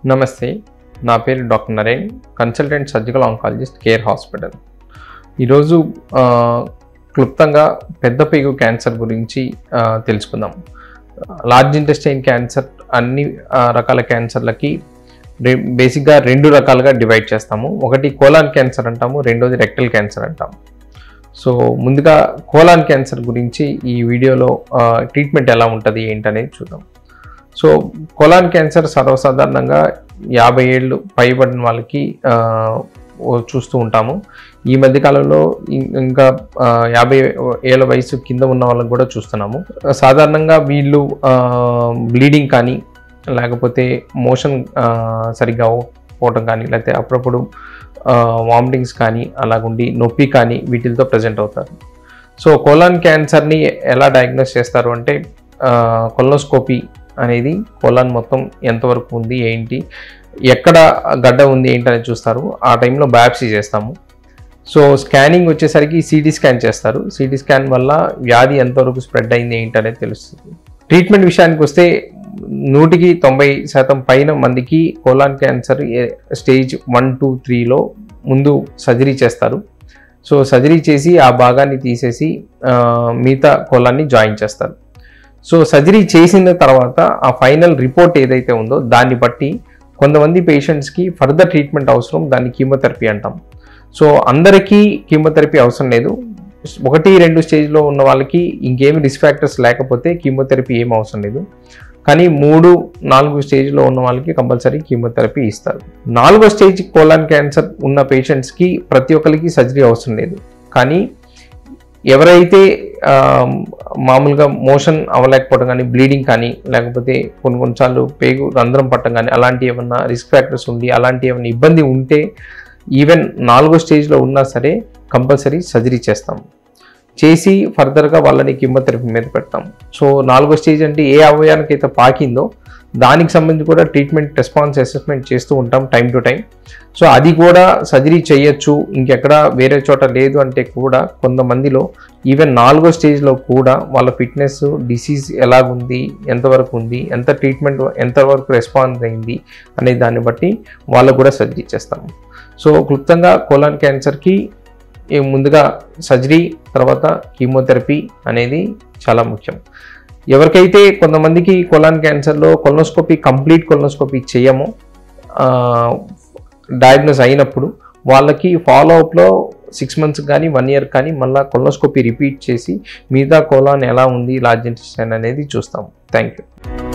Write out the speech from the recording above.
నమస్తే నా పేరు doctor Naren consultant surgical oncologist Care hospital ఈరోజు ఆ, క్లుప్తంగా పెద్ద పేగు క్యాన్సర్ గురించి ఆ, తెలుసుకుందాం లార్జ్ ఇంటెస్టైన్ క్యాన్సర్ అన్ని ఆ, రకాల క్యాన్సర్లకి రె- బేసిక్గా రెండు రకాలుగా డివైడ్ చేస్తాము ఒకటి కోలాన్ క్యాన్సర్ అంటాము రెండోది రెక్టల్ క్యాన్సర్ అంటాము సో ముందుగా కోలాన్ క్యాన్సర్ గురించి ఈ వీడియోలో ఆ, ట్రీట్మెంట్ ఎలా ఉంటుంది ఏంటనేది చూద్దాం సో కొలాన్ క్యాన్సర్ సర్వసాధారణంగా యాభై ఏళ్ళు పైబడిన వాళ్ళకి ఆ, ఓ- చూస్తూ ఉంటాము ఈ మధ్య కాలంలో ఇం- ఇంకా ఆ, యాభై ఏళ్ళ వయసు కింద ఉన్న వాళ్ళకి కూడా చూస్తున్నాము సాధారణంగా వీళ్ళు బ్లీడింగ్ కానీ లేకపోతే మోషన్ సరిగ్గా పోవటం కానీ లేకపోతే అప్పుడప్పుడు వామిటింగ్స్ కానీ అలాగుండి నొప్పి కానీ వీటితో ప్రజెంట్ అవుతారు సో కోలాన్ క్యాన్సర్ని ఎలా డయాగ్నోస్ చేస్తారు అంటే కొలనోస్కోపీ అనేది కోలాన్ మొత్తం ఎంతవరకు ఉంది ఏంటి ఎక్కడ గడ్డ ఉంది ఏంటి అనేది చూస్తారు ఆ టైంలో బయాప్సీ చేస్తాము సో స్కానింగ్ వచ్చేసరికి సిటీ స్కాన్ చేస్తారు సిటీ స్కాన్ వల్ల వ్యాధి ఎంతవరకు స్ప్రెడ్ అయింది ఏంటి అనేది తెలుస్తుంది ట్రీట్మెంట్ విషయానికి వస్తే నూటికి తొంభై శాతం పైన మందికి colon cancer stage one two త్రీలో ముందు సర్జరీ చేస్తారు సో సర్జరీ చేసి ఆ భాగాన్ని తీసేసి ఆ, మిగతా కోలాన్ని జాయిన్ చేస్తారు సో సర్జరీ చేసిన తర్వాత ఆ ఫైనల్ రిపోర్ట్ ఏదైతే ఉందో దాన్ని బట్టి కొంతమంది పేషెంట్స్కి ఫర్దర్ ట్రీట్మెంట్ అవసరం దాన్ని కీమోథెరపీ అంటాం సో అందరికీ కీమోథెరపీ అవసరం లేదు ఒకటి రెండు స్టేజ్లో ఉన్న వాళ్ళకి ఇంకేమి రిస్క్ ఫ్యాక్టర్స్ లేకపోతే కీమోథెరపీ ఏం అవసరం లేదు కానీ మూడు నాలుగు స్టేజ్లో ఉన్న వాళ్ళకి కంపల్సరీ కీమోథెరపీ ఇస్తారు నాలుగో స్టేజ్ కోలాన్ క్యాన్సర్ ఉన్న పేషెంట్స్కి ప్రతి ఒక్కరికి సర్జరీ అవసరం లేదు కానీ ఎవరైతే ఆ, మామూలుగా మోషన్ అవ్వలేకపోవడం కానీ బ్లీడింగ్ కానీ లేకపోతే కొన్ని కొన్నిసార్లు పేగు రంధ్రం పట్టడం కానీ అలాంటి ఏమన్నా రిస్క్ ఫ్యాక్టర్స్ ఉండి అలాంటి ఏమైనా ఇబ్బంది ఉంటే ఈవెన్ నాలుగో స్టేజ్లో ఉన్నా సరే కంపల్సరీ సర్జరీ చేస్తాం చేసి ఫర్దర్గా వాళ్ళని కిమోథెరపీ మీద పెడతాం సో నాలుగో స్టేజ్ అంటే ఏ అవయానికి అయితే పాకిందో దానికి సంబంధించి కూడా ట్రీట్మెంట్ రెస్పాన్స్ అసెస్మెంట్ చేస్తూ ఉంటాం టైం టు టైం సో అది కూడా సర్జరీ చేయొచ్చు ఇంకెక్కడ వేరే చోట లేదు అంటే కూడా కొంతమందిలో ఈవెన్ నాలుగో స్టేజ్లో కూడా వాళ్ళ ఫిట్నెస్ డిసీజ్ ఎలాగుంది ఎంతవరకు ఉంది ఎంత ట్రీట్మెంట్ ఎంతవరకు రెస్పాన్స్ అయింది అనే దాన్ని బట్టి వాళ్ళకు కూడా సర్జరీ చేస్తాము సో క్లుప్తంగా కోలాన్ క్యాన్సర్కి ఈ ముందుగా సర్జరీ తర్వాత కీమోథెరపీ అనేది చాలా ముఖ్యం ఎవరికైతే కొంతమందికి కొలాన్ క్యాన్సర్లో కొలనోస్కోపీ కంప్లీట్ కొలనోస్కోపీ చేయమో డయాగ్నోస్ అయినప్పుడు వాళ్ళకి ఫాలో అప్లో సిక్స్ మంత్స్ కానీ వన్ ఇయర్ కానీ మళ్ళీ కొలనోస్కోపీ రిపీట్ చేసి మిగతా కోలాన్ ఎలా ఉంది లార్జ్ ఇంటెస్టైన్ అనేది చూస్తాం థ్యాంక్ యూ